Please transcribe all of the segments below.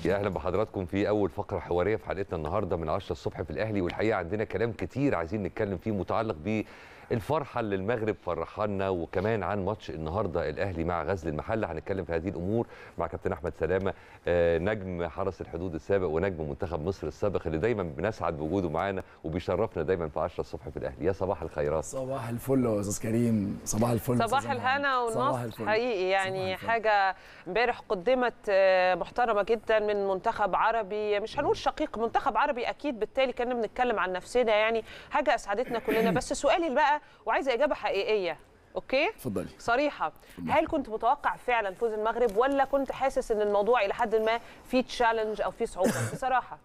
يا اهلا بحضراتكم في اول فقره حواريه في حلقتنا النهارده من 10 الصبح في الاهلي والحقيقه عندنا كلام كتير عايزين نتكلم فيه متعلق بالفرحه اللي المغرب فرحنا وكمان عن ماتش النهارده الاهلي مع غزل المحله هنتكلم في هذه الامور مع كابتن احمد سلامه آه، نجم حرس الحدود السابق ونجم منتخب مصر السابق اللي دايما بنسعد بوجوده معانا وبيشرفنا دايما في 10 الصبح في الاهلي يا صباح الخيرات صباح الفل يا استاذ كريم صباح الفل صباح أستاذ الهنا محمد. صباح والنصر الفل. حقيقي يعني صباح الفل. حاجه امبارح قدمت آه، محترمه جدا من منتخب عربي مش هنقول شقيق منتخب عربي اكيد بالتالي كنا بنتكلم عن نفسنا يعني حاجه اسعدتنا كلنا بس سؤالي بقى وعايزه اجابه حقيقيه اوكي اتفضلي صريحه هل كنت متوقع فعلا فوز المغرب ولا كنت حاسس ان الموضوع الى حد ما في تشالنج او في صعوبه بصراحه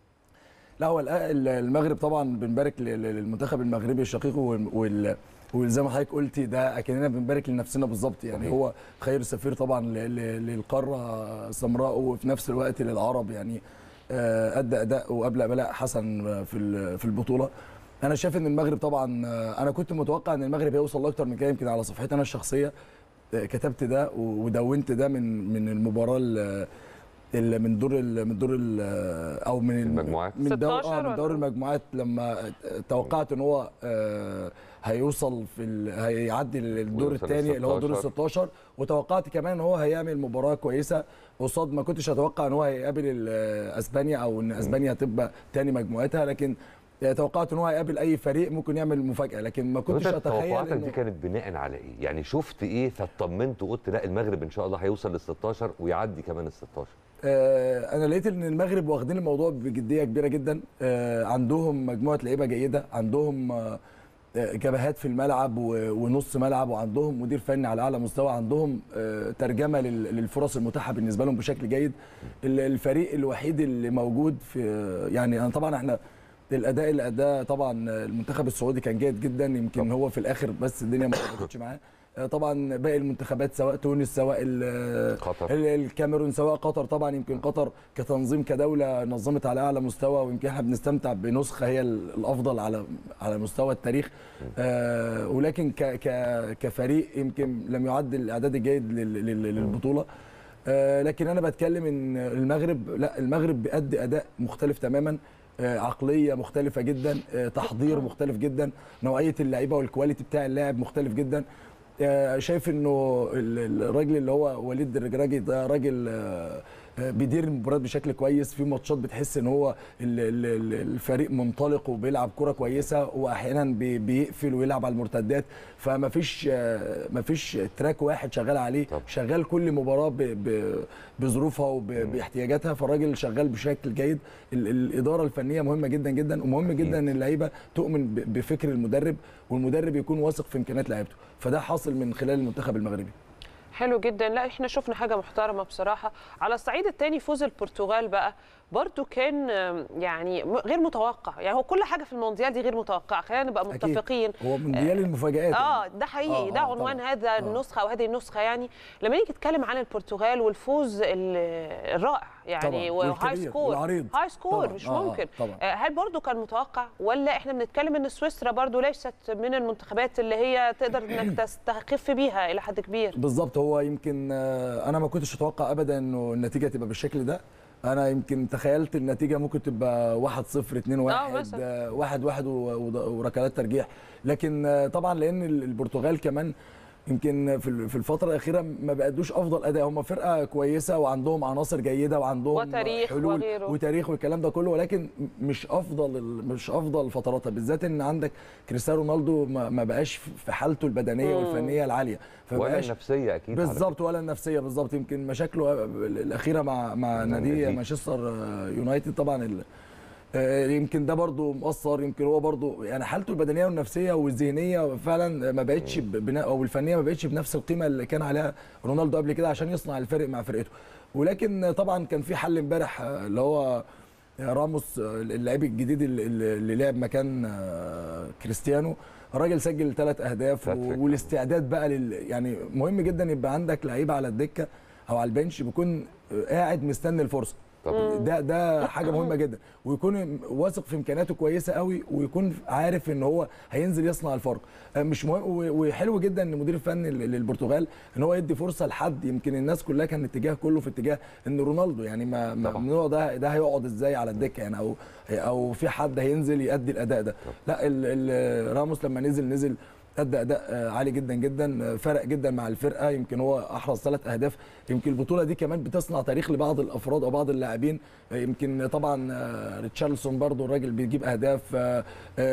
لا هو الآ- ال- المغرب طبعا بنبارك ل- ل- للمنتخب المغربي الشقيق وال- وال وزي ما حضرتك قلتي ده اكننا بنبارك لنفسنا بالظبط يعني صحيح. هو خير سفير طبعا ل- ل- للقاره السمراء وفي نفس الوقت للعرب يعني آه، ادى اداء وابلغ بلاء حسن في ال- في البطوله انا شايف ان المغرب طبعا آه، انا كنت متوقع ان المغرب هيوصل لاكتر من كده يمكن على صفحتي انا الشخصيه آه، كتبت ده ودونت ده من من المباراه ال- ال- من دور ال- من دور ال- او من ال- المجموعات. من دور 16 اه من ولا؟ دور المجموعات لما توقعت ان هو آه، هيوصل في ال... هيعدي الدور ويوصل الثاني اللي هو دور ال 16. 16 وتوقعت كمان ان هو هيعمل مباراه كويسه قصاد ما كنتش اتوقع ان هو هيقابل ال- اسبانيا او ان اسبانيا هتبقى ثاني مجموعتها لكن توقعت ان هو هيقابل اي فريق ممكن يعمل مفاجاه لكن ما طب كنتش انت اتخيل توقعاتك دي انه كانت بناء على ايه؟ يعني شفت ايه فاطمنت وقلت لا المغرب ان شاء الله هيوصل لل 16 ويعدي كمان ال 16 آه، انا لقيت ان المغرب واخدين الموضوع بجديه كبيره جدا آه، عندهم مجموعه لعيبه جيده عندهم آه، آه، جبهات في الملعب و- ونص ملعب وعندهم مدير فني على اعلى مستوى عندهم آه، ترجمه لل- للفرص المتاحه بالنسبه لهم بشكل جيد ال- الفريق الوحيد اللي موجود في يعني أنا طبعا احنا الاداء اللي اداه طبعا المنتخب السعودي كان جيد جدا يمكن هو في الاخر بس الدنيا ما ظبطتش معاه آه، طبعا باقي المنتخبات سواء تونس سواء ال- قطر. ال- الكاميرون سواء قطر طبعا يمكن قطر كتنظيم كدوله نظمت على اعلى مستوى ويمكن احنا بنستمتع بنسخه هي ال- الافضل على على مستوى التاريخ آه ولكن ك ك كفريق يمكن لم يعد الاعداد الجيد لل- لل- للبطوله آه لكن انا بتكلم ان المغرب لا المغرب بيأدي اداء مختلف تماما آه، عقليه مختلفه جدا آه، تحضير مختلف جدا نوعيه اللعيبه والكواليتي بتاع اللاعب مختلف جدا آه، شايف انه ال- الراجل اللي هو وليد الرجراجي ده راجل آه، آه، بيدير المباريات بشكل كويس في ماتشات بتحس ان هو ال- ال- ال- الفريق منطلق وبيلعب كرة كويسه واحيانا بي- بيقفل ويلعب على المرتدات فما فيش آه، ما فيش تراك واحد شغال عليه طب. شغال كل مباراه ب- ب- بظروفها وباحتياجاتها فالراجل شغال بشكل جيد ال- الاداره الفنيه مهمه جدا جدا ومهم جدا ان اللعيبه تؤمن ب- بفكر المدرب والمدرب يكون واثق في امكانيات لعيبته فده حاصل من خلال المنتخب المغربي حلو جدا لا احنا شفنا حاجه محترمه بصراحه على الصعيد الثاني فوز البرتغال بقى برضو كان آم، يعني م- غير متوقع يعني هو كل حاجه في المونديال دي غير متوقعه خلينا نبقى أكيد. متفقين هو مونديال المفاجآت اه يعني. ده حقيقي آه، ده آه، عنوان طبعاً. هذا النسخه او هذه النسخه يعني لما نيجي نتكلم عن البرتغال والفوز ال- الرائع يعني طبعاً، وهاي والكبير سكور والعريض. هاي سكور طبعاً، مش آه، آه، ممكن طبعاً. آه، هل برضو كان متوقع ولا احنا بنتكلم ان سويسرا برضو ليست من المنتخبات اللي هي تقدر انك تستخف بيها الى حد كبير بالظبط هو يمكن آه، انا ما كنتش اتوقع ابدا انه النتيجه تبقى بالشكل ده انا يمكن تخيلت النتيجه ممكن تبقى 1 0 2 1 مثلاً. 1 1 وركلات ترجيح لكن آه، طبعا لان ال- البرتغال كمان يمكن في ال- في الفتره الاخيره ما بقدوش افضل اداء هم فرقه كويسه وعندهم عناصر جيده وعندهم وتاريخ حلول وغيره. وتاريخ والكلام ده كله ولكن مش افضل ال- مش افضل فتراتها بالذات ان عندك كريستيانو رونالدو ما ما بقاش في حالته البدنيه والفنيه العاليه ولا فبقاش النفسيه اكيد على بالظبط ولا النفسيه بالظبط يمكن مشاكله الاخيره مع مع نادي النادي. مانشستر يونايتد طبعا ال- آه، يمكن ده برضو مؤثر يمكن هو برضو يعني حالته البدنيه والنفسيه والذهنيه فعلا ما بقتش بنا او الفنيه ما بقتش بنفس القيمه اللي كان عليها رونالدو قبل كده عشان يصنع الفرق مع فرقته ولكن طبعا كان في حل امبارح آه، اللي هو راموس آه، اللاعب الجديد اللي- اللي اللي لعب مكان آه، كريستيانو الراجل سجل ثلاث اهداف هاتريك. والاستعداد بقى لل يعني مهم جدا يبقى عندك لعيبه على الدكه او على البنش بيكون قاعد مستني الفرصه طبعا. ده ده حاجه مهمه جدا ويكون واثق في امكانياته كويسه قوي ويكون عارف ان هو هينزل يصنع الفرق آه، مش مهم و- وحلو جدا ان المدير الفني لل- للبرتغال ان هو يدي فرصه لحد يمكن الناس كلها كان الاتجاه كله في اتجاه ان رونالدو يعني ما ما- طبعا. ممنوع ده ده هيقعد ازاي على الدكه يعني او او في حد هينزل يأدي الاداء ده لا ال- ال- راموس لما نزل نزل ادى اداء آه، عالي جدا جدا آه، فرق جدا مع الفرقه يمكن هو احرز ثلاث اهداف يمكن البطوله دي كمان بتصنع تاريخ لبعض الافراد او بعض اللاعبين آه، يمكن طبعا آه، ريتشارلسون برضو الراجل بيجيب اهداف آه،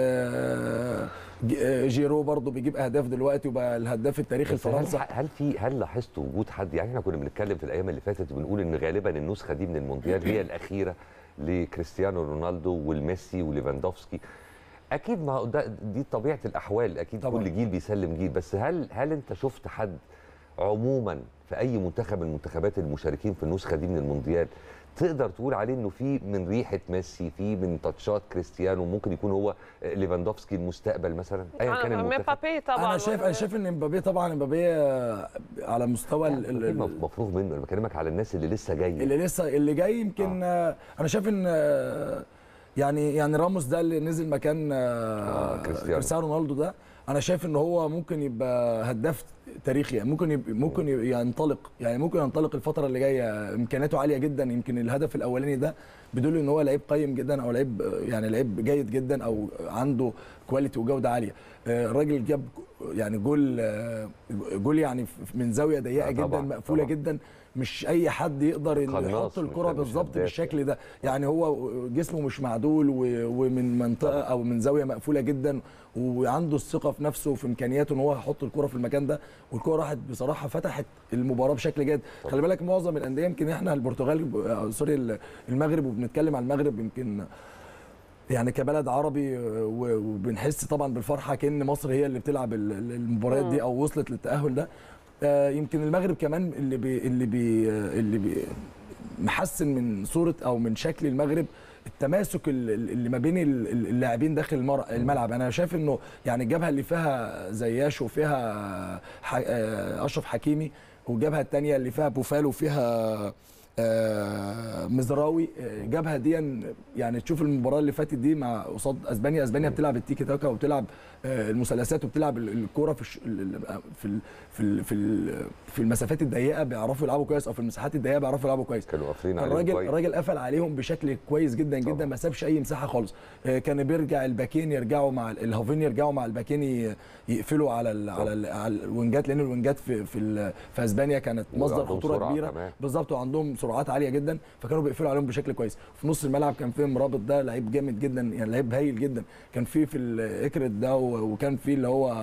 آه، ج- آه، جيرو برضو بيجيب اهداف دلوقتي وبقى الهداف التاريخي بس هل, لفرنسا هل في هل لاحظت وجود حد يعني احنا كنا بنتكلم في الايام اللي فاتت بنقول ان غالبا النسخه دي من المونديال هي الاخيره لكريستيانو رونالدو والميسي وليفاندوفسكي اكيد ما هو ده دي طبيعه الاحوال اكيد طبعاً. كل جيل بيسلم جيل بس هل هل انت شفت حد عموما في اي منتخب من المنتخبات المشاركين في النسخه دي من المونديال تقدر تقول عليه انه في من ريحه ميسي في من تاتشات كريستيانو ممكن يكون هو ليفاندوفسكي المستقبل مثلا ايا كان آه، المنتخب مبابي طبعا انا شايف انا شايف ان امبابي طبعا امبابي آه، على مستوى ال- ال- كلمة ال- مفروغ منه انا بكلمك على الناس اللي لسه جايه اللي لسه اللي جاي يمكن آه. انا شايف ان آه، يعني يعني راموس ده اللي نزل مكان آه آه، كريستيانو. كريستيانو رونالدو ده انا شايف ان هو ممكن يبقى هداف تاريخي يعني ممكن يبقى ممكن يبقى ينطلق يعني ممكن ينطلق الفتره اللي جايه امكانياته عاليه جدا يمكن الهدف الاولاني ده بيدل ان هو لعيب قيم جدا او لعيب آه، يعني لعيب جيد جدا او عنده كواليتي وجوده عاليه آه، الراجل جاب يعني جول آه، جول يعني من زاويه ضيقه آه، جدا طبعاً، مقفوله طبعاً. جدا مش اي حد يقدر إنه قناص يحط مش- الكره مش بالظبط هداف. بالشكل ده يعني هو جسمه مش معدول و- ومن منطقه او من زاويه مقفوله جدا وعنده الثقه في نفسه وفي امكانياته ان هو يحط الكره في المكان ده والكره راحت بصراحه فتحت المباراه بشكل جيد خلي بالك معظم الانديه يمكن احنا البرتغال آه، سوري المغرب وبنتكلم عن المغرب يمكن يعني كبلد عربي آه، و- وبنحس طبعا بالفرحه كان مصر هي اللي بتلعب ال- ال- المباريات دي او وصلت للتاهل ده آه، يمكن المغرب كمان اللي بي اللي بي آه، اللي بي محسن من صوره او من شكل المغرب التماسك ال- ال- اللي ما بين ال- ال- اللاعبين داخل المر- الملعب انا شايف انه يعني الجبهه اللي فيها زياش وفيها ح- آه، اشرف حكيمي والجبهه الثانيه اللي فيها بوفال وفيها آه، مزراوي آه، جابها دي يعني تشوف المباراه اللي فاتت دي مع قصاد اسبانيا اسبانيا بتلعب التيكي تاكا وبتلعب آه، المثلثات وبتلعب ال- الكوره في الش- ال- ال- في ال- في ال- في ال- في المسافات الضيقه بيعرفوا يلعبوا كويس او في المساحات الضيقه بيعرفوا يلعبوا كويس كانوا قافلين عليهم الراجل كويس. الراجل قفل عليهم بشكل كويس جدا جدا طبعا. ما سابش اي مساحه خالص آه، كان بيرجع الباكين يرجعوا مع ال- الهافين يرجعوا مع الباكين ي- يقفلوا على ال على, ال على الوينجات لان الوينجات في في, ال- في اسبانيا كانت مصدر وعندهم خطوره سرعة كبيره كمان. بالظبط وعندهم سرعات عاليه جدا فكانوا بيقفلوا عليهم بشكل كويس في نص الملعب كان في مرابط ده لعيب جامد جدا يعني لعيب هايل جدا كان في في الاكرت ده و- وكان في اللي هو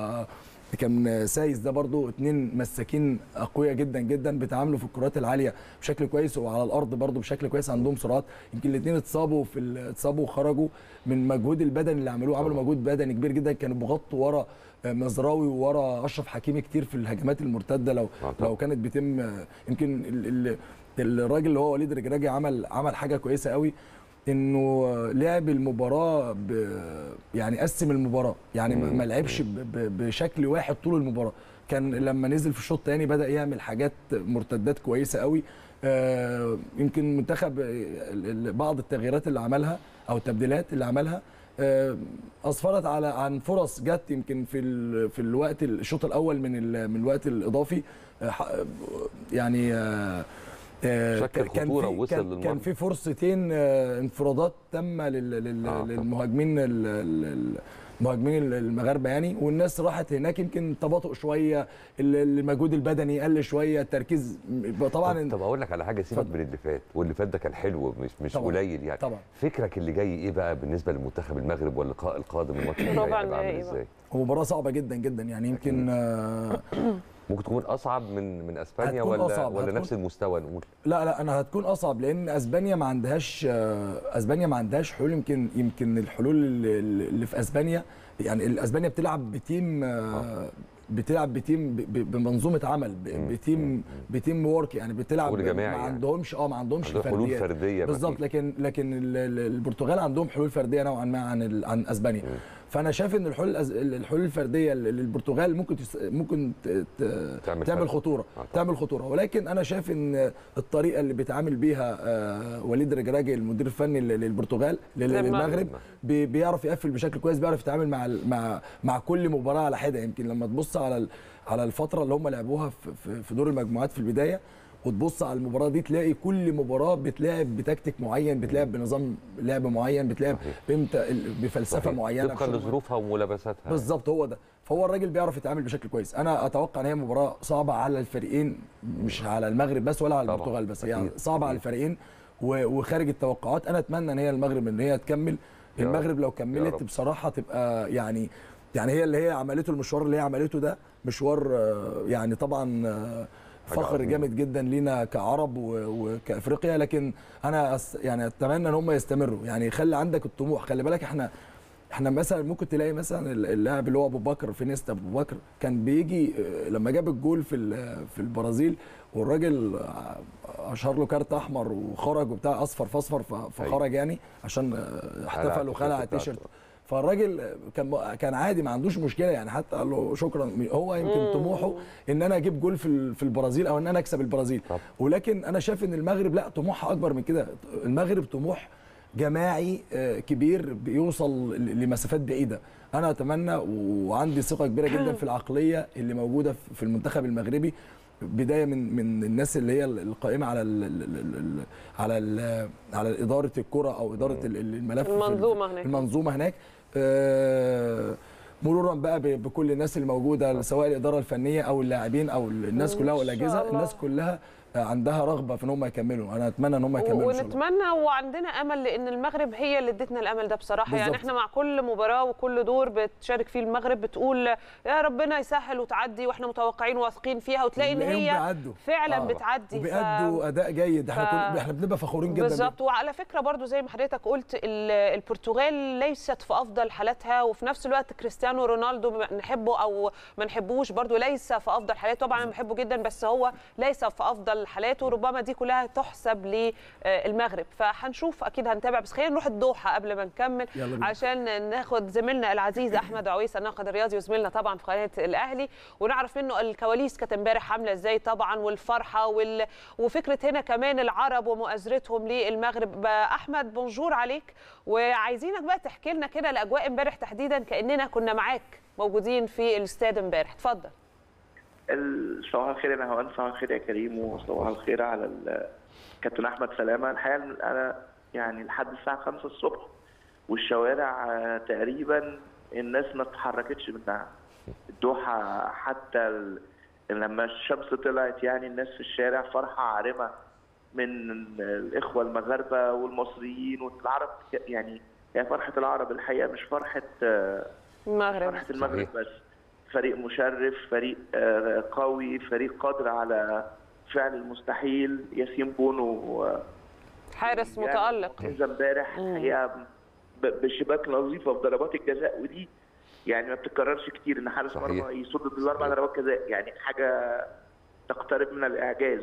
كان سايس ده برضو اتنين مساكين اقوياء جدا جدا بيتعاملوا في الكرات العاليه بشكل كويس وعلى الارض برضو بشكل كويس عندهم سرعات يمكن الاثنين اتصابوا في ال- اتصابوا وخرجوا من مجهود البدني اللي عملوه عملوا طبعا. مجهود بدني كبير جدا كانوا بيغطوا ورا مزراوي وورا اشرف حكيمي كتير في الهجمات المرتده لو آه طبعا. لو كانت بتم يمكن ال- ال- الراجل اللي هو وليد رجراجي عمل عمل حاجه كويسه قوي انه لعب المباراه ب يعني قسم المباراه يعني ما- ما لعبش ب- ب- بشكل واحد طول المباراه كان لما نزل في الشوط الثاني بدا يعمل حاجات مرتدات كويسه قوي آه، يمكن منتخب ال- ال- بعض التغييرات اللي عملها او التبديلات اللي عملها آه، اسفرت على عن فرص جت يمكن في ال- في الوقت الشوط الاول من ال- من الوقت الاضافي آه، ح- يعني آه، آه، شكل كان خطورة في- ووصل كان, للمرمى. كان في فرصتين آه، انفرادات تامه لل- لل- آه، طبعا. للمهاجمين ال- ال- المهاجمين المغاربه يعني والناس راحت هناك يمكن تباطؤ شويه ال- المجهود البدني قل شويه التركيز طبعا طب, طب اقول لك على حاجه سيبك اتفضل. من اللي فات واللي فات ده كان حلو مش مش طبعا. قليل يعني طبعا. فكرك اللي جاي ايه بقى بالنسبه للمنتخب المغرب واللقاء القادم الماتش اللي جاي ربع هيبقى عامل النهائي بقى. ازاي هو مباراه صعبه جدا جدا يعني يمكن آه، ممكن تكون اصعب من من اسبانيا هتكون ولا أصعب، ولا هتكون- نفس المستوى نقول لا لا انا هتكون اصعب لان اسبانيا ما عندهاش آه، اسبانيا ما عندهاش حلول يمكن يمكن الحلول اللي, اللي في اسبانيا يعني اسبانيا بتلعب بتيم آه، بتلعب بتيم ب- ب- بمنظومه عمل ب- بتيم بتيم وورك يعني بتلعب شغل جماعي ما يعني. عندهمش اه ما عندهمش عندهم حلول فرديات. فرديه بالظبط مفيش. لكن لكن ال- ال- البرتغال عندهم حلول فرديه نوعا ما عن ال- عن اسبانيا فانا شايف ان الحلول الأز- الحلول الفرديه للبرتغال ممكن تس... ممكن ت... ت... تعمل تعمل, فرق. تعمل خطوره طبعاً. تعمل خطوره ولكن انا شايف ان الطريقه اللي بيتعامل بيها آه، وليد رجراجي المدير الفني لل- للبرتغال لل- للمغرب. للمغرب بي- بيعرف يقفل بشكل كويس بيعرف يتعامل مع ال- مع مع كل مباراه على حده يمكن لما تبص على ال- على الفتره اللي هم لعبوها في- في في دور المجموعات في البدايه وتبص على المباراه دي تلاقي كل مباراه بتلعب بتكتيك معين بتلعب بنظام لعب معين بتلعب صحيح. بامتى ال- بفلسفه صحيح. معينه طبقا بشغل لظروفها وملابساتها بالظبط هو ده فهو الراجل بيعرف يتعامل بشكل كويس انا اتوقع ان هي مباراه صعبه على الفريقين مش على المغرب بس ولا على طبعاً. البرتغال بس هي يعني أكيد. صعبه على أكيد. الفريقين و- وخارج التوقعات انا اتمنى ان هي المغرب ان هي تكمل يا رب. المغرب لو يا كملت رب. بصراحه تبقى يعني يعني هي اللي هي عملته المشوار اللي هي عملته ده مشوار آه، يعني طبعا آه، حاجة فخر عظيمة. جامد جدا لينا كعرب و- وكافريقيا لكن انا أس يعني اتمنى ان هم يستمروا يعني خلي عندك الطموح خلي بالك احنا احنا مثلا ممكن تلاقي مثلا اللاعب اللي هو ابو بكر فينيستا ابو بكر كان بيجي آه، لما جاب الجول في ال- في البرازيل والراجل آه، اشهر له كارت احمر وخرج وبتاع اصفر فاصفر ف- فخرج يعني عشان آه، احتفل وخلع التيشيرت بتاعته. فالراجل كان كان عادي ما عندوش مشكله يعني حتى قال له شكرا هو يمكن طموحه ان انا اجيب جول في ال- في البرازيل او ان انا اكسب البرازيل طب. ولكن انا شايف ان المغرب لا طموحها اكبر من كده المغرب طموح جماعي آه، كبير بيوصل ل- لمسافات بعيده انا اتمنى وعندي ثقه كبيره جدا في العقليه اللي موجوده في المنتخب المغربي بدايه من من الناس اللي هي القائمه على ال ال ال على ال على اداره الكره او اداره ال- الملف في ال- المنظومة هناك. المنظومه هناك آه، مرورا بقى ب- بكل الناس الموجوده سواء الاداره الفنيه او اللاعبين او الناس إن كلها شاء والاجهزه الله. الناس كلها عندها رغبه في ان هم يكملوا انا اتمنى ان هم يكملوا إن شاء الله. ونتمنى وعندنا امل لان المغرب هي اللي ادتنا الامل ده بصراحه يعني بالظبط. احنا مع كل مباراه وكل دور بتشارك فيه المغرب بتقول يا ربنا يسهل وتعدي واحنا متوقعين واثقين فيها وتلاقي ان تلاقيهم هي بيعدوا. فعلا آه. بتعدي ف- وبيأدوا اداء جيد احنا ف- كل... احنا بنبقى فخورين جدا بيه. بالظبط وعلى فكره برضو زي ما حضرتك قلت ال- البرتغال ليست في افضل حالاتها وفي نفس الوقت كريستيانو رونالدو ما نحبه او ما نحبوش برضو ليس في افضل حالاته طبعا انا بحبه جدا بس هو ليس في افضل حالاته ربما دي كلها تحسب للمغرب فهنشوف اكيد هنتابع بس خلينا نروح الدوحه قبل ما نكمل يلا بينا. عشان ناخد زميلنا العزيز احمد عويس الناقد الرياضي وزميلنا طبعا في قناه الاهلي ونعرف منه الكواليس كانت امبارح عامله ازاي طبعا والفرحه وال... وفكره هنا كمان العرب ومؤازرتهم للمغرب احمد بونجور عليك وعايزينك بقى تحكي لنا كده الاجواء امبارح تحديدا كاننا كنا معاك موجودين في الاستاد امبارح اتفضل ال- صباح الخير يا نهوان صباح الخير يا كريم وصباح الخير على ال- كابتن احمد سلامه الحقيقه انا يعني لحد الساعه 5 الصبح والشوارع آه، تقريبا الناس ما اتحركتش منها الدوحه حتى ال... لما الشمس طلعت يعني الناس في الشارع فرحه عارمه من الاخوه المغاربه والمصريين والعرب يعني هي فرحه العرب الحقيقه مش فرحه آه، المغرب فرحة المغرب صحيح. بس فريق مشرف فريق آه، قوي فريق قادر على فعل المستحيل ياسين بونو آه، حارس يعني متالق معجزة امبارح الحقيقه ب- بشباك نظيفه في ضربات الجزاء ودي يعني ما بتتكررش كتير ان حارس صحيح. مرمى يصد بالاربع صحيح. ضربات جزاء يعني حاجه تقترب من الاعجاز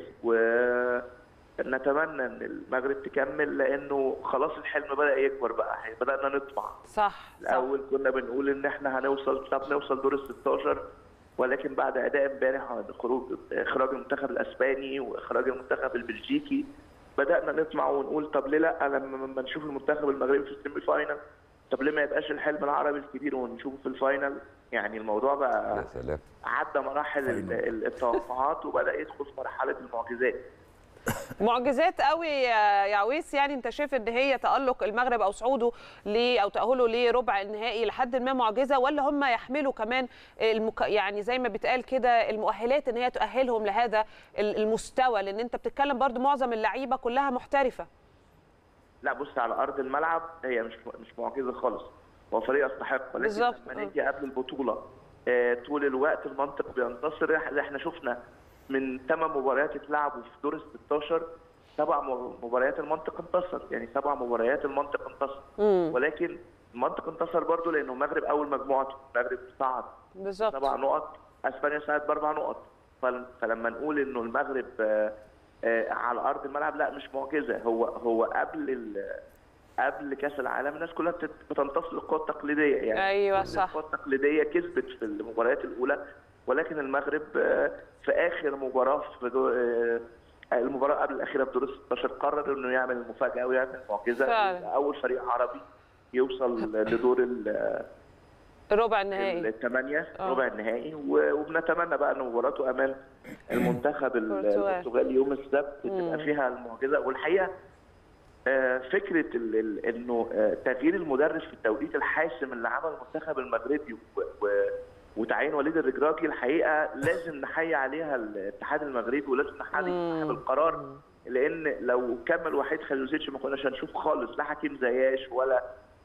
ونتمنى ان المغرب تكمل لانه خلاص الحلم بدا يكبر بقى بدانا نطمع صح صح الاول كنا بنقول ان احنا هنوصل طب نوصل دور ال 16 ولكن بعد اداء امبارح عن خروج اخراج المنتخب الاسباني واخراج المنتخب البلجيكي بدانا نطمع ونقول طب ليه لا لما لما نشوف المنتخب المغربي في السيمي فاينل طب ليه ما يبقاش الحلم العربي الكبير ونشوفه في الفاينل يعني الموضوع يا بقى سلام عدى مراحل ال- ال- التوقعات وبدا يدخل في مرحله المعجزات معجزات قوي يا يا عويس يعني انت شايف ان هي تالق المغرب او صعوده ل او تاهله لربع النهائي لحد ما معجزه ولا هم يحملوا كمان المك... يعني زي ما بيتقال كده المؤهلات ان هي تؤهلهم لهذا ال- المستوى لان انت بتتكلم برضو معظم اللعيبه كلها محترفه لا بص على ارض الملعب هي مش مش معجزه خالص هو فريق يستحق ولكن بالظبط، لما آه. نيجي قبل البطوله آه، طول الوقت المنطق بينتصر إح- احنا شفنا من ثمان مباريات اتلعبوا في دور ال 16 سبع م- مباريات المنطق انتصر يعني سبع مباريات المنطق انتصر ولكن المنطق انتصر برضه لانه المغرب اول مجموعته المغرب صعد بالظبط سبع نقط اسبانيا صعدت باربع نقط فل- فلما نقول انه المغرب آه، آه، على ارض الملعب لا مش معجزه هو هو قبل ال- قبل كاس العالم الناس كلها بتت- بتنتصر للقوى التقليديه يعني أيوة كل صح. القوى التقليديه كسبت في المباريات الاولى ولكن المغرب آه، في اخر مباراه في دو... آه، المباراه قبل الاخيره في دور ال 16 قرر انه يعمل المفاجاه ويعمل معجزه فعلا. اول فريق عربي يوصل لدور ال- ربع النهائي الثمانيه آه. ربع النهائي و- وبنتمنى بقى ان مباراته امام المنتخب ال- البرتغال. البرتغالي يوم السبت مم. تبقى فيها المعجزه والحقيقه آه، فكره ال- ال- انه آه، تغيير المدرب في التوقيت الحاسم اللي عمل المنتخب المغربي و- و- وتعيين وليد الرجراجي الحقيقه لازم نحيي عليها الاتحاد المغربي ولازم نحيي مم. صاحب القرار لان لو كمل وحيد خليلوزيتش ما كناش هنشوف خالص لا حكيم زياش ولا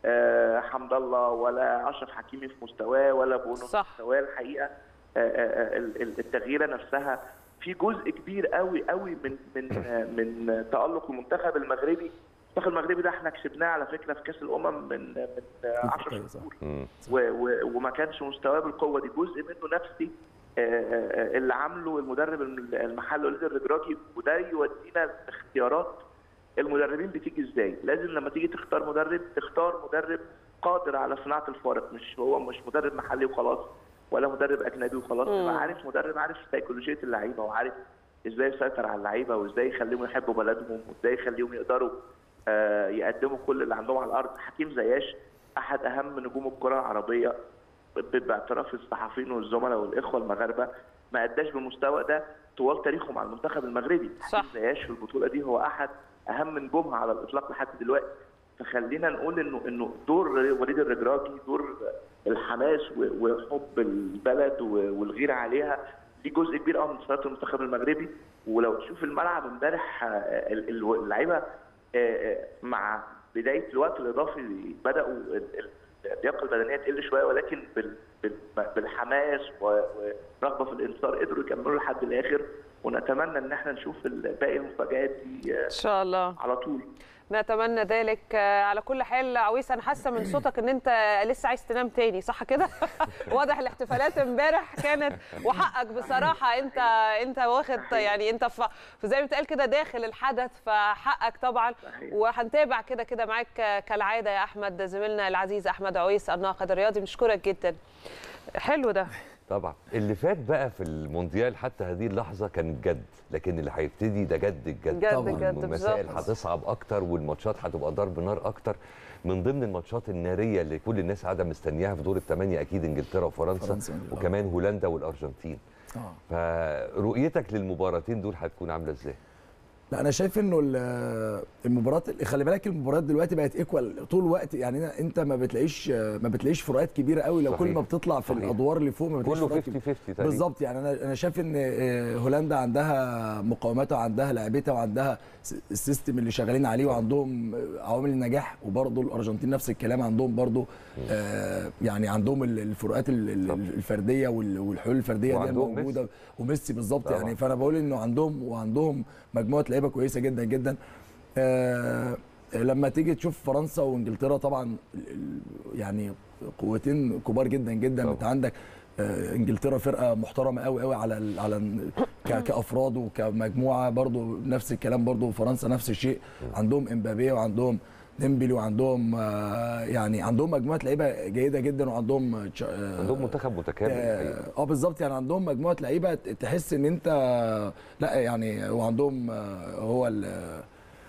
آه، حمد الله ولا اشرف حكيمي في مستواه ولا بونو في صح. مستواه الحقيقه آه، آه، آه، ال- ال- التغييره نفسها في جزء كبير قوي قوي من من آه، من تالق المنتخب المغربي المنتخب المغربي ده احنا كسبناه على فكره في كاس الامم من من 10 صح. شهور مم. و- و- وما كانش مستواه بالقوه دي جزء منه نفسي آه، آه، اللي عامله المدرب الم- المحلي وليد الرجراجي وده يودينا اختيارات المدربين بتيجي ازاي لازم لما تيجي تختار مدرب تختار مدرب قادر على صناعه الفارق مش هو مش مدرب محلي وخلاص ولا مدرب اجنبي وخلاص مم. تبقى عارف مدرب عارف سيكولوجيه اللعيبه وعارف ازاي يسيطر على اللعيبه وازاي يخليهم يحبوا بلدهم وازاي يخليهم يقدروا آه، يقدموا كل اللي عندهم على الارض حكيم زياش احد اهم نجوم الكره العربيه ب- باعتراف الصحفيين والزملاء والاخوه المغاربه ما اداش بالمستوى ده طوال تاريخه مع المنتخب المغربي صح. حكيم زياش في البطوله دي هو احد اهم نجومها على الاطلاق لحد دلوقتي فخلينا نقول انه انه دور وليد الرجراجي دور الحماس و- وحب البلد و- والغيره عليها دي جزء كبير قوي من صلاه المنتخب المغربي ولو تشوف الملعب امبارح آه، ال- ال- اللعيبه آه، آه، مع بدايه الوقت الاضافي بداوا ال- ال- اللياقه البدنيه تقل شويه ولكن بال- بال- بالحماس و- ورغبه في الانتصار قدروا يكملوا لحد الاخر ونتمنى ان احنا نشوف ال- باقي المفاجات دي آه، ان شاء الله على طول نتمنى ذلك آه، على كل حال عويس انا حاسه من صوتك ان انت لسه عايز تنام تاني صح كده واضح الاحتفالات امبارح كانت وحقك بصراحه انت انت واخد يعني انت ف- زي ما بتقال كده داخل الحدث فحقك طبعا صحيح. وهنتابع كده كده معاك آه، كالعاده يا احمد زميلنا العزيز احمد عويس الناقد الرياضي بنشكرك جدا حلو ده طبعا اللي فات بقى في المونديال حتى هذه اللحظه كان جد لكن اللي هيبتدي ده جد الجد جد طبعاً. جد والمسائل بالظبط هتصعب اكتر والماتشات هتبقى ضرب نار اكتر من ضمن الماتشات الناريه اللي كل الناس قاعده مستنياها في دور الثمانيه اكيد انجلترا وفرنسا فرنسا، آه. وكمان هولندا والارجنتين اه فرؤيتك للمباراتين دول هتكون عامله ازاي؟ لا انا شايف انه ال- المباريات خلي بالك المباريات دلوقتي بقت ايكوال طول الوقت يعني أنا- انت ما بتلاقيش ما بتلاقيش فروقات كبيره قوي لو كل صحيح. ما بتطلع في صحيح. الادوار اللي فوق ما بتلاقيش كله فروقات 50 كبيرة. 50 تقريبا بالظبط يعني انا انا شايف ان آه، هولندا عندها مقاومتها وعندها لعبتها وعندها س- السيستم اللي شغالين عليه وعندهم آه، عوامل النجاح وبرضه الارجنتين نفس الكلام عندهم برضه آه، يعني عندهم ال- الفروقات ال- ال- طبعا. الفرديه وال- والحلول الفرديه دي وعندهم موجوده ميسي. وميسي بالظبط طبعا. يعني فانا بقول انه عندهم وعندهم مجموعه لعيبه كويسه جدا جدا آه لما تيجي تشوف فرنسا وانجلترا طبعا ال- ال- يعني قوتين كبار جدا جدا طبعا. انت عندك آه انجلترا فرقه محترمه قوي قوي على ال على ال- ك- كافراد وكمجموعه برضو نفس الكلام برضو فرنسا نفس الشيء عندهم امبابي وعندهم ديمبلي وعندهم آه يعني عندهم مجموعه لعيبه جيده جدا وعندهم تش- آه عندهم منتخب متكامل الحقيقة. اه بالظبط يعني عندهم مجموعه لعيبه تحس ان انت لا يعني وعندهم آه، هو ال-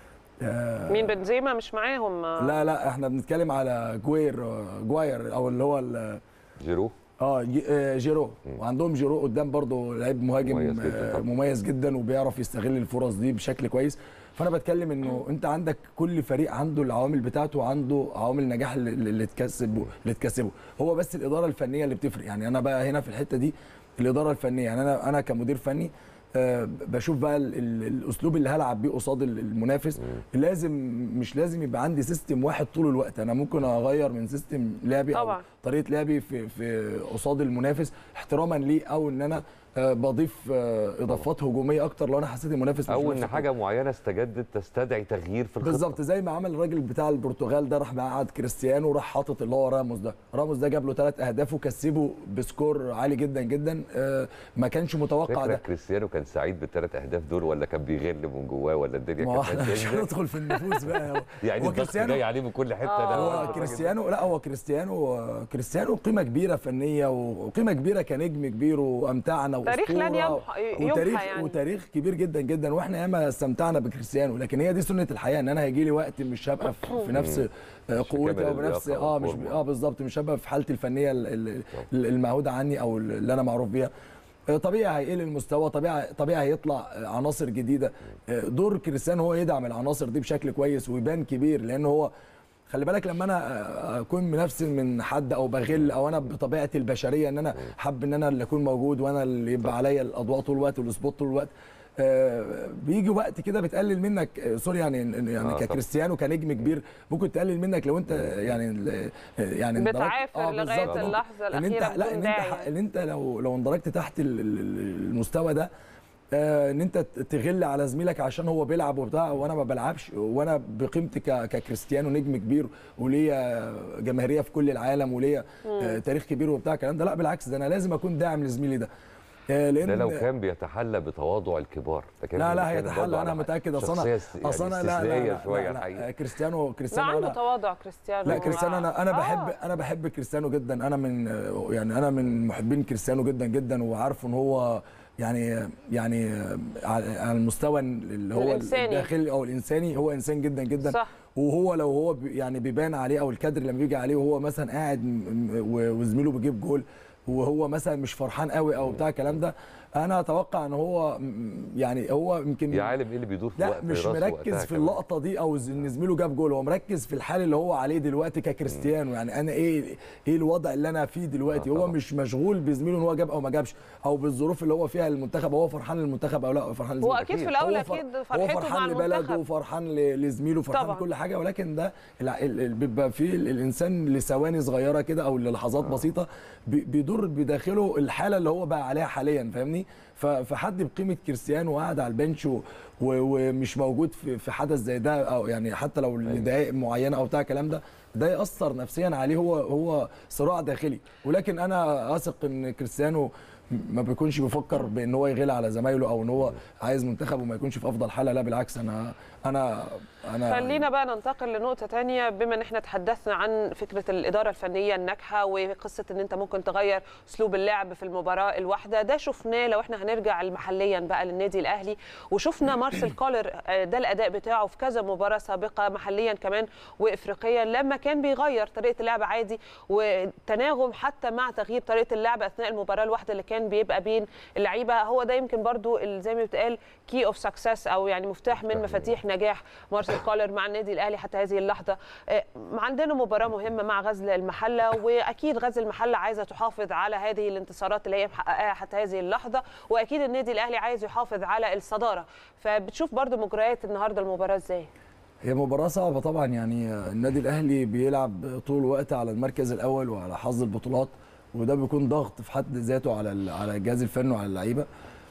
آه، مين بنزيما مش معاهم آه، لا لا احنا بنتكلم على جوير آه، جواير او اللي هو ال- جيرو اه جي- آه، جيرو وعندهم جيرو قدام برضو لعيب مهاجم مميز جداً آه، طبعاً. مميز جدا وبيعرف يستغل الفرص دي بشكل كويس فانا بتكلم انه انت عندك كل فريق عنده العوامل بتاعته وعنده عوامل النجاح اللي, اللي تكسبه اللي تكسبه هو بس الاداره الفنيه اللي بتفرق يعني انا بقى هنا في الحته دي الاداره الفنيه يعني انا انا كمدير فني آه، بشوف بقى ال- ال- الاسلوب اللي هلعب بيه قصاد ال- المنافس لازم مش لازم يبقى عندي سيستم واحد طول الوقت انا ممكن اغير من سيستم لعبي او طبعاً. طريقه لعبي في في قصاد المنافس احتراما ليه او ان انا آه، بضيف آه، اضافات هجوميه اكتر لو انا حسيت المنافس مش او نفس ان حاجه معينه استجدت تستدعي تغيير في الخطه بالظبط زي ما عمل الراجل بتاع البرتغال ده راح مقعد كريستيانو وراح حاطط اللي هو راموس ده راموس ده جاب له ثلاث اهداف وكسبه بسكور عالي جدا جدا آه، ما كانش متوقع فكرة ده كريستيانو كان سعيد بالثلاث اهداف دول ولا كان بيغل من جواه ولا الدنيا ما هو كانت احنا مش هتنزل؟ هندخل في النفوس بقى هو- يعني هو الضغط جاي عليه من كل حته ده هو الراجل ده. كريستيانو لا هو كريستيانو كريستيانو قيمه كبيره فنيه وقيمه كبيره كنجم كبير وامتعنا تاريخ لن وأسطورة يمحى- يمحى وتاريخ يعني. وتاريخ كبير جدا جدا واحنا ياما استمتعنا بكريستيانو لكن هي دي سنه الحياه ان انا هيجي لي وقت مش هبقى في في نفس آه، مش في قوتي كامل او بنفس اللياقة اه مش والفورمة. اه بالظبط مش هبقى في حالتي الفنيه ال- ال- ال- المعهوده عني او اللي انا معروف بيها آه، طبيعي هيقل المستوى طبيعي طبيعي هيطلع آه، عناصر جديده آه، دور كريستيانو هو يدعم العناصر دي بشكل كويس ويبان كبير لان هو خلي بالك لما انا اكون منفسن من حد او بغل او انا بطبيعتي البشريه ان انا حابب ان انا اللي اكون موجود وانا اللي يبقى عليا الاضواء طول الوقت والسبوت طول الوقت آه، بيجي وقت كده بتقلل منك آه، سوري يعني يعني آه، طبعا. ككريستيانو كنجم كبير ممكن تقلل منك لو انت يعني ال- يعني اندرجت- بتعافر لغاية بالظبط. اللحظة ان انت الأخيرة لا بدون ان انت داعي. ح- ان انت لو لو اندرجت تحت ال- ال- المستوى ده آه، ان انت تغل على زميلك عشان هو بيلعب وبتاع وانا ما بلعبش وانا بقيمتي ك- ككريستيانو نجم كبير وليا جماهيريه في كل العالم وليا آه، تاريخ كبير وبتاع الكلام ده لا بالعكس ده انا لازم اكون داعم لزميلي ده آه، لان ده لو كان بيتحلى بتواضع الكبار لكن لا لا بيتكلم برضه هيتحلى على انا متاكد اصل شخصية انا است- يعني اصل انا لا لا, استثنائية لا, شوية لا, الحقيقة. لا كريستيانو لا كريستيانو عنده أنا تواضع كريستيانو لا كريستيانو انا انا آه. بحب انا بحب كريستيانو جدا انا من يعني انا من محبين كريستيانو جدا جدا وعارفه ان هو يعني يعني على على المستوى اللي هو الإنساني. الداخلي او الانساني هو انسان جدا جدا صح. وهو لو هو بي- يعني بيبان عليه او الكادر لما بيجي عليه وهو مثلا قاعد م- م- و- وزميله بيجيب جول وهو مثلا مش فرحان قوي او بتاع الكلام ده انا اتوقع ان هو م- يعني هو يمكن يا عالم ايه اللي بيدور في لا وقت مش راسه مركز وقتها في كمان. اللقطه دي او ز- ان زميله جاب جول هو مركز في الحال اللي هو عليه دلوقتي ككريستيانو يعني انا ايه ايه الوضع اللي انا فيه دلوقتي آه هو طبعا. مش مشغول بزميله ان هو جاب او ما جابش او بالظروف اللي هو فيها المنتخب هو فرحان للمنتخب او لا فرحان هو لزميله اكيد في أكيد. الاول هو فر- اكيد هو فرحته فرحان مع لبلده المنتخب وفرحان ل- لزميله فرحان طبعاً. كل حاجه ولكن ده الع- ال- ال- بيبقى فيه ال- الانسان لثواني صغيره كده او للحظات بسيطه بي- بيدور بداخله الحاله اللي هو بقى عليها حاليا فاهمني ف- فحد بقيمه كريستيانو قاعد على البنش و- و- ومش موجود في في حدث زي ده او يعني حتى لو لدقائق معينه او بتاع الكلام ده ده ياثر نفسيا عليه هو هو صراع داخلي ولكن انا اثق ان كريستيانو ما بيكونش بيفكر بان هو يغير على زمايله او ان هو عايز منتخب وما يكونش في افضل حاله لا بالعكس انا انا انا خلينا بقى ننتقل لنقطة تانية بما ان احنا تحدثنا عن فكرة الإدارة الفنية الناجحة وقصة ان انت ممكن تغير اسلوب اللعب في المباراة الواحدة ده شفناه لو احنا هنرجع محليا بقى للنادي الأهلي وشفنا مارسيل كولر آه، ده الأداء بتاعه في كذا مباراة سابقة محليا كمان وإفريقيا لما كان بيغير طريقة اللعب عادي وتناغم حتى مع تغيير طريقة اللعب أثناء المباراة الواحدة اللي كان بيبقى بين اللعيبة هو ده يمكن برضو ال- زي ما بتقال كي اوف سكسس او يعني مفتاح من مفاتيح نجاح مارسيل كولر مع النادي الاهلي حتى هذه اللحظه آه، عندنا مباراه مهمه مع غزل المحله واكيد غزل المحله عايزه تحافظ على هذه الانتصارات اللي هي محققاها حتى هذه اللحظه واكيد النادي الاهلي عايز يحافظ على الصداره فبتشوف برضو مجريات النهارده المباراه ازاي هي مباراة صعبة طبعا يعني النادي الأهلي بيلعب طول الوقت على المركز الأول وعلى حظ البطولات وده بيكون ضغط في حد ذاته على ال- على الجهاز الفني وعلى اللعيبة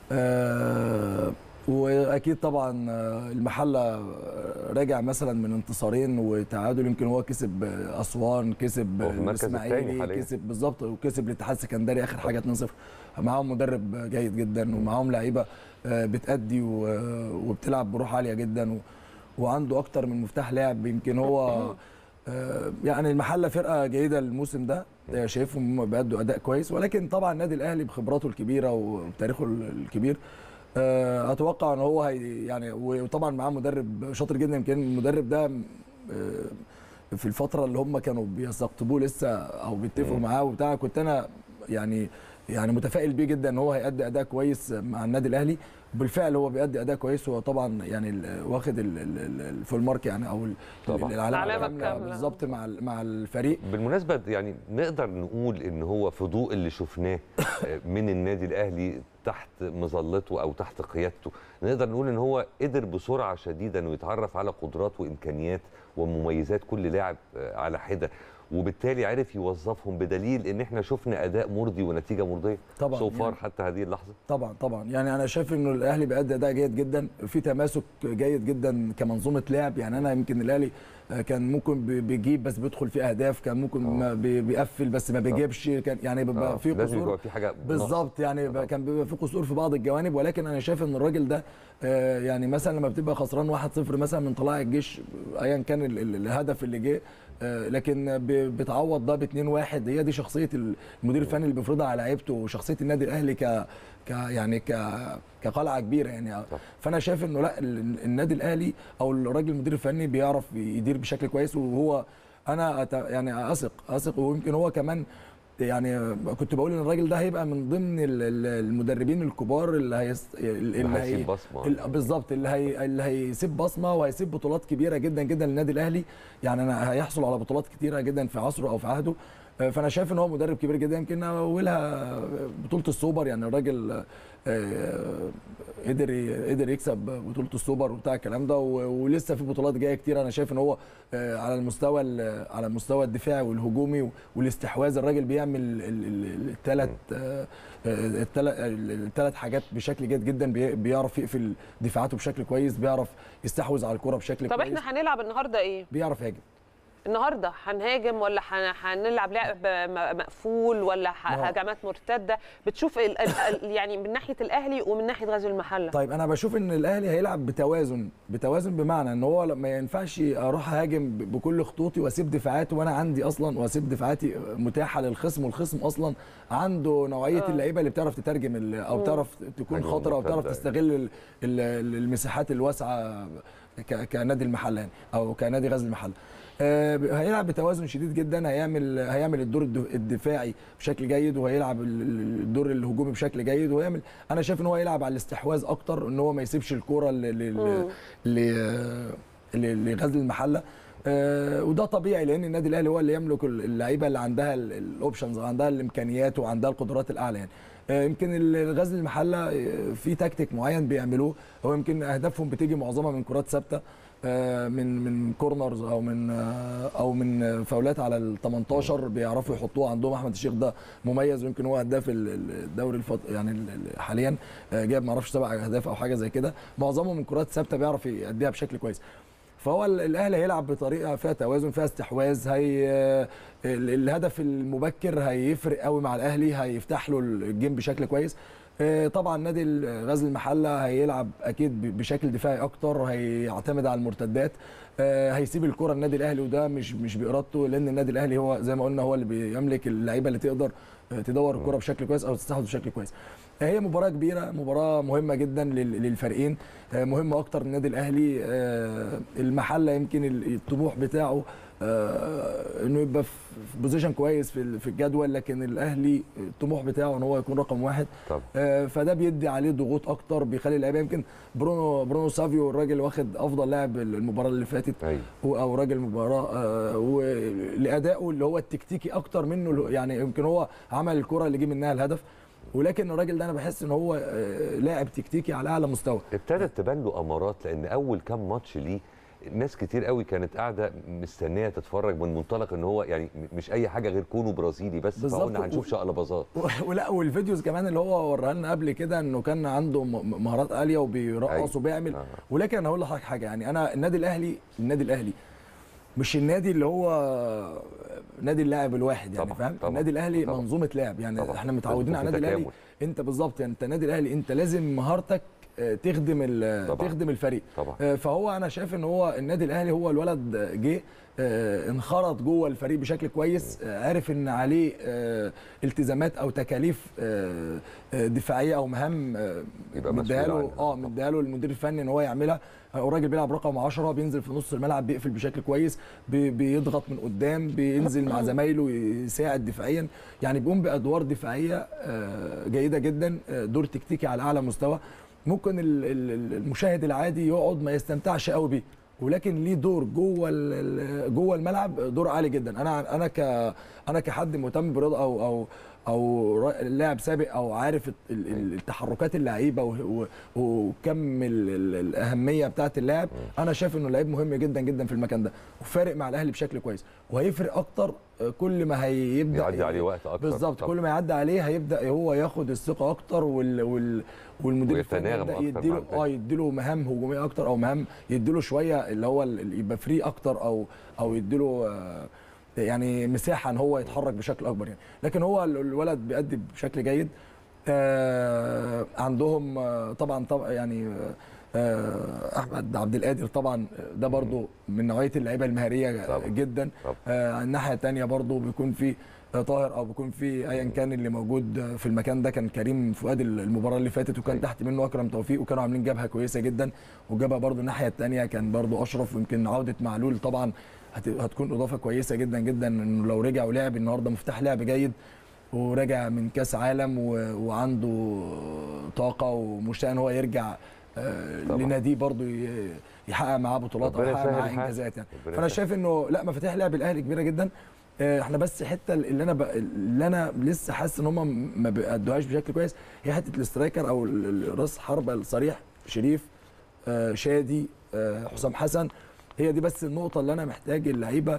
آه، وأكيد طبعا آه، المحلة راجع مثلا من انتصارين وتعادل يمكن هو كسب آه، أسوان كسب هو في المركز الثاني الإسماعيلي حاليا. كسب بالظبط وكسب الاتحاد السكندري آخر حاجة 2-0 معاهم مدرب جيد جدا ومعاهم لعيبة آه، بتأدي و- وبتلعب بروح عالية جدا و وعنده اكتر من مفتاح لعب يمكن هو آه، يعني المحله فرقه جيده الموسم ده آه، شايفهم هم بيأدوا اداء كويس ولكن طبعا النادي الاهلي بخبراته الكبيره وبتاريخه الكبير آه، اتوقع ان هو هي يعني وطبعا معاه مدرب شاطر جدا يمكن المدرب ده آه، في الفتره اللي هم كانوا بيستقطبوه لسه او بيتفقوا معاه وبتاع كنت انا يعني يعني متفائل بيه جدا ان هو هيأدي اداء كويس مع النادي الاهلي بالفعل هو بيأدي اداء كويس هو طبعا يعني ال- واخد ال- ال- ال- الفول مارك يعني او ال- طبعاً. العلامه العلامة الكامله الكاملة. بالظبط مع ال- مع الفريق بالمناسبه يعني نقدر نقول ان هو في ضوء اللي شفناه من النادي الاهلي تحت مظلته او تحت قيادته نقدر نقول ان هو قدر بسرعه شديده انه يتعرف على قدرات وامكانيات ومميزات كل لاعب على حده وبالتالي عرف يوظفهم بدليل ان احنا شفنا اداء مرضي ونتيجه مرضيه طبعاً، سو فار يعني- حتى هذه اللحظه طبعا طبعا يعني انا شايف انه الاهلي بيأدي اداء جيد جدا في تماسك جيد جدا كمنظومه لعب يعني انا يمكن الاهلي آه، كان ممكن بي- بيجيب بس بيدخل في اهداف كان ممكن ما بي- بيقفل بس ما بيجيبش كان يعني بيبقى آه، في لازم يبقى قصور في حاجه ناقصة. بالظبط يعني بقى كان بيبقى في قصور في بعض الجوانب ولكن انا شايف ان الراجل ده آه، يعني مثلا لما بتبقى خسران 1-0 مثلا من طلائع الجيش ايا كان ال- ال- الهدف اللي جه آه، لكن ب- بتعوض ده ب 2-1 هي دي شخصيه المدير الفني اللي بيفرضها على لعيبته وشخصيه النادي الاهلي ك ك يعني ك كقلعه كبيره يعني فانا شايف انه لا ال- النادي الاهلي او الراجل المدير الفني بيعرف يدير بشكل كويس وهو انا أت- يعني اثق اثق ويمكن هو كمان يعني كنت بقول ان الراجل ده هيبقى من ضمن ال- ال- المدربين الكبار اللي هيست... اللي اللي هي... هيسيب بصمة. ال- بالظبط اللي هي... اللي هيسيب بصمه وهيسيب بطولات كبيره جدا جدا للنادي الاهلي يعني انا هيحصل على بطولات كتيره جدا في عصره او في عهده آه، فانا شايف ان هو مدرب كبير جدا يمكن اولها بطوله السوبر يعني الراجل آه، قدر ي- قدر يكسب بطوله السوبر وبتاع الكلام ده و- ولسه في بطولات جايه كتير انا شايف ان هو آه، على المستوى ال- على المستوى الدفاعي والهجومي والاستحواذ الراجل بيعمل الثلاث الثلاث حاجات بشكل جيد جدا بي- بيعرف يقفل دفاعاته بشكل كويس بيعرف يستحوذ على الكره بشكل طب كويس احنا هنلعب النهارده ايه بيعرف يهاجم النهارده هنهاجم ولا هن- هنلعب لعب م- مقفول ولا ح- ما هو- هجمات مرتده بتشوف ال ال ال يعني من ناحيه الاهلي ومن ناحيه غزل المحله طيب انا بشوف ان الاهلي هيلعب بتوازن بتوازن بمعنى ان هو ما ينفعش اروح اهاجم ب- بكل خطوطي واسيب دفاعاتي وانا عندي اصلا واسيب دفاعاتي متاحه للخصم والخصم اصلا عنده نوعيه آه. اللعيبه اللي بتعرف تترجم ال- او بتعرف تكون هجمة خطره او بتعرف مرتدة. تستغل ال- ال- المساحات الواسعه ك- كنادي المحله يعني او كنادي غزل المحله آه، هيلعب بتوازن شديد جدا هيعمل هيعمل الدور الد- الدفاعي بشكل جيد وهيلعب ال- ال- الدور الهجومي بشكل جيد وهيعمل انا شايف ان هو يلعب على الاستحواذ اكتر ان هو ما يسيبش الكوره ل- ل- مم. ل- ل- لغزل المحله آه، وده طبيعي لان النادي الاهلي هو اللي يملك اللعيبه اللي عندها ال- الاوبشنز وعندها الامكانيات وعندها القدرات الاعلى يعني آه، يمكن ال- غزل المحله آه، في تكتيك معين بيعملوه هو يمكن اهدافهم بتيجي معظمها من كرات ثابته آه، من من كورنرز او من آه، او من آه، فاولات على ال 18 بيعرفوا يحطوها عندهم احمد الشيخ ده مميز ويمكن هو هداف ال- ال- الدوري الفط... يعني ال- ال- حاليا آه، جايب ما اعرفش سبع اهداف او حاجه زي كده معظمهم من كرات ثابته بيعرف يأديها بشكل كويس فهو ال- الاهلي هيلعب بطريقه فيها توازن فيها استحواذ هي ال- الهدف المبكر هيفرق قوي مع الاهلي هيفتح له الجيم بشكل كويس آه، طبعا نادي ال- غزل المحله هيلعب اكيد ب- بشكل دفاعي اكتر هيعتمد على المرتدات آه، هيسيب الكره النادي الاهلي وده مش مش بارادته لان النادي الاهلي هو زي ما قلنا هو اللي بيملك اللعيبه اللي تقدر آه، تدور الكره بشكل كويس او تستحوذ بشكل كويس هي مباراة كبيرة مباراة مهمة جدا لل- للفريقين آه، مهمة أكتر للنادي الأهلي آه، المحلة يمكن ال- الطموح بتاعه آه، إنه يبقى في في بوزيشن كويس في ال- في الجدول لكن الأهلي الطموح بتاعه إن هو يكون رقم واحد طب آه، فده بيدي عليه ضغوط أكتر بيخلي اللعيبة يمكن برونو برونو سافيو الراجل واخد أفضل لاعب المباراة اللي فاتت ايوه هو او راجل مباراه آه، ولادائه اللي هو التكتيكي اكتر منه اللي هو- يعني يمكن هو عمل الكره اللي جه منها الهدف ولكن الراجل ده انا بحس ان هو آه، لاعب تكتيكي على اعلى مستوى ابتدت تبان له امارات لان اول كام ماتش ليه ناس كتير قوي كانت قاعده مستنيه تتفرج من منطلق ان هو يعني م- مش اي حاجه غير كونه برازيلي بس بالظبط. فقلنا هنشوف شقلباظات ولا والفيديوز كمان اللي هو وراها لنا قبل كده انه كان عنده م- مهارات عاليه وبيرقص أيوة. وبيعمل آه. ولكن انا هقول لحضرتك حاجه يعني انا النادي الاهلي النادي الاهلي مش النادي اللي هو نادي اللاعب الواحد يعني طبعاً، فاهم طبعاً، النادي الاهلي طبعاً. منظومه لعب يعني طبعاً. احنا متعودين لازم على يكون النادي في الاهلي انت بالظبط يعني انت النادي الاهلي انت لازم مهارتك آه، تخدم ال- طبعاً. تخدم الفريق طبعا آه، فهو انا شايف ان هو النادي الاهلي هو الولد آه، جه آه، انخرط جوه الفريق بشكل كويس آه، عارف ان عليه آه، التزامات او تكاليف آه، آه، دفاعيه او مهام آه، يبقى مديها مسؤول له عنها. اه مديها له المدير الفني ان هو يعملها آه، الراجل بيلعب رقم 10 بينزل في نص الملعب بيقفل بشكل كويس بي- بيضغط من قدام بينزل مع زمايله يساعد دفاعيا يعني بيقوم بادوار دفاعيه آه، جيده جدا آه، دور تكتيكي على اعلى مستوى ممكن ال- ال- المشاهد العادي يقعد ما يستمتعش قوي بيه ولكن ليه دور جوه ال- ال- جوه الملعب دور عالي جدا انا انا ك انا كحد مهتم بالرياضه او او او را- لاعب سابق او عارف ال- ال- التحركات اللعيبه و- و- وكم ال- ال- الاهميه بتاعه اللاعب انا شايف انه لعيب مهم جدا جدا في المكان ده وفارق مع الاهلي بشكل كويس وهيفرق اكتر كل ما هيبدا يعدي عليه وقت اكتر بالظبط طبعاً. كل ما يعدي عليه هيبدا هو ياخد الثقه اكتر وال وال والمدير الفني ويتناغم يبدا أكتر مع يديله الفريق. اه يديله مهام هجوميه اكتر او مهام يديله شويه اللي هو ال- يبقى فري اكتر او او يديله آه، يعني مساحه ان هو يتحرك بشكل اكبر يعني لكن هو ال- الولد بيأدي بشكل جيد آه، عندهم آه، طبعا طبعا يعني آه، آه، احمد عبد القادر طبعا ده برضو من نوعيه اللعيبه المهاريه طبعاً. جدا طبعاً. آه، الناحيه الثانيه برضو بيكون في آه، طاهر او بيكون في ايا كان اللي موجود آه، في المكان ده كان كريم فؤاد المباراه اللي فاتت وكان أيوة. تحت منه اكرم توفيق وكانوا عاملين جبهه كويسه جدا وجبهه برضو الناحيه الثانيه كان برضو اشرف ويمكن عوده معلول طبعا هت- هتكون اضافه كويسه جدا جدا انه لو رجع ولعب النهارده مفتاح لعب جيد وراجع من كاس عالم و... وعنده طاقه ومشتاق ان هو يرجع آه، طبعاً. لناديه برضو ي- يحقق معاه بطولات او ربنا يحقق يسهل معاه الحال. انجازات يعني ربنا فانا يسهل. شايف انه لا مفاتيح لعب الاهلي كبيره جدا آه، احنا بس حته اللي انا ب... اللي انا لسه حاسس ان هم ما بيأدوهاش بشكل كويس هي حته الاسترايكر او ال- ال- راس حربه الصريح شريف آه، شادي آه، حسام حسن هي دي بس النقطه اللي انا محتاج اللعيبه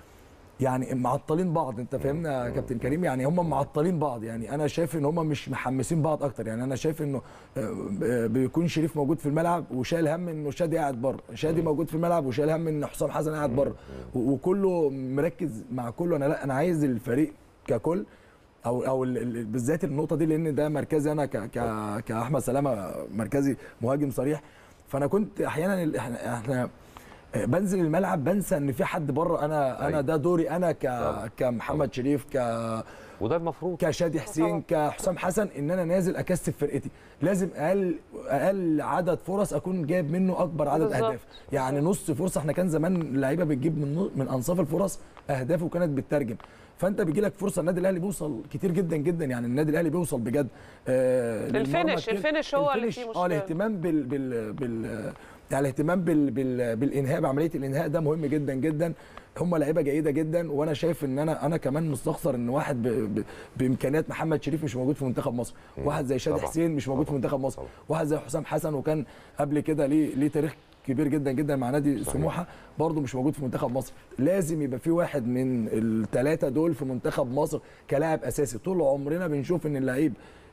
يعني معطلين بعض انت فاهمنا يا كابتن كريم يعني هم معطلين بعض يعني انا شايف ان هم مش محمسين بعض اكتر يعني انا شايف انه آه، ب- بيكون شريف موجود في الملعب وشايل هم انه شادي قاعد بره شادي موجود في الملعب وشايل هم ان حسام حسن قاعد بره و- وكله مركز مع كله انا لا انا عايز الفريق ككل او او ال- ال- بالذات النقطه دي لان ده مركزي انا ك ك كاحمد سلامه مركزي مهاجم صريح فانا كنت احيانا ال- احنا احنا بنزل الملعب بنسى ان في حد بره انا انا أيوة. ده دوري انا ك طبعا. كمحمد شريف ك وده المفروض كشادي حسين كحسام حسن ان انا نازل اكثف فرقتي لازم اقل اقل عدد فرص اكون جايب منه اكبر عدد بالظبط. اهداف يعني نص فرصه احنا كان زمان اللعيبه بتجيب من نو- من انصاف الفرص اهداف وكانت بتترجم فانت بيجي لك فرصه النادي الاهلي بيوصل كتير جدا جدا يعني النادي الاهلي بيوصل بجد آه للمرمى الفينش- كتير. الفينش هو اللي الفينش، فيه اه مشكلة. الاهتمام بال بال بال يعني الاهتمام بال بال بالانهاء بعمليه الانهاء ده مهم جدا جدا هم لعيبه جيده جدا وانا شايف ان انا انا كمان مستخسر ان واحد ب ب بامكانيات محمد شريف مش موجود في منتخب مصر واحد زي شادي طبعاً. حسين مش موجود في طبعاً. منتخب مصر طبعاً. واحد زي حسام حسن وكان قبل كده ليه ليه تاريخ كبير جدا جدا مع نادي صحيح. سموحه برضه مش موجود في منتخب مصر لازم يبقى في واحد من الثلاثه دول في منتخب مصر كلاعب اساسي طول عمرنا بنشوف ان اللعيب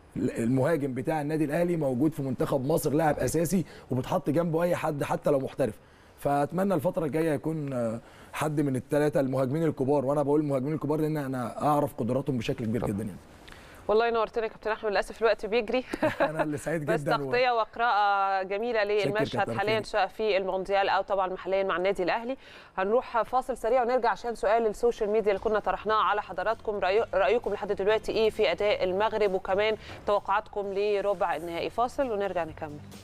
المهاجم بتاع النادي الاهلي موجود في منتخب مصر لاعب اساسي وبتحط جنبه اي حد حتى لو محترف فاتمنى الفتره الجايه يكون آه، حد من الثلاثه المهاجمين الكبار وانا بقول المهاجمين الكبار لان انا اعرف قدراتهم بشكل كبير جدا يعني والله نورتنا يا كابتن احمد للاسف الوقت بيجري انا اللي سعيد بس جدا و- تغطيه وقراءه جميله للمشهد كابتن حاليا أكيد. سواء في المونديال او طبعا محليا مع النادي الاهلي هنروح فاصل سريع ونرجع عشان سؤال السوشيال ميديا اللي كنا طرحناه على حضراتكم رأي- رايكم لحد دلوقتي ايه في اداء المغرب وكمان توقعاتكم لربع النهائي فاصل ونرجع نكمل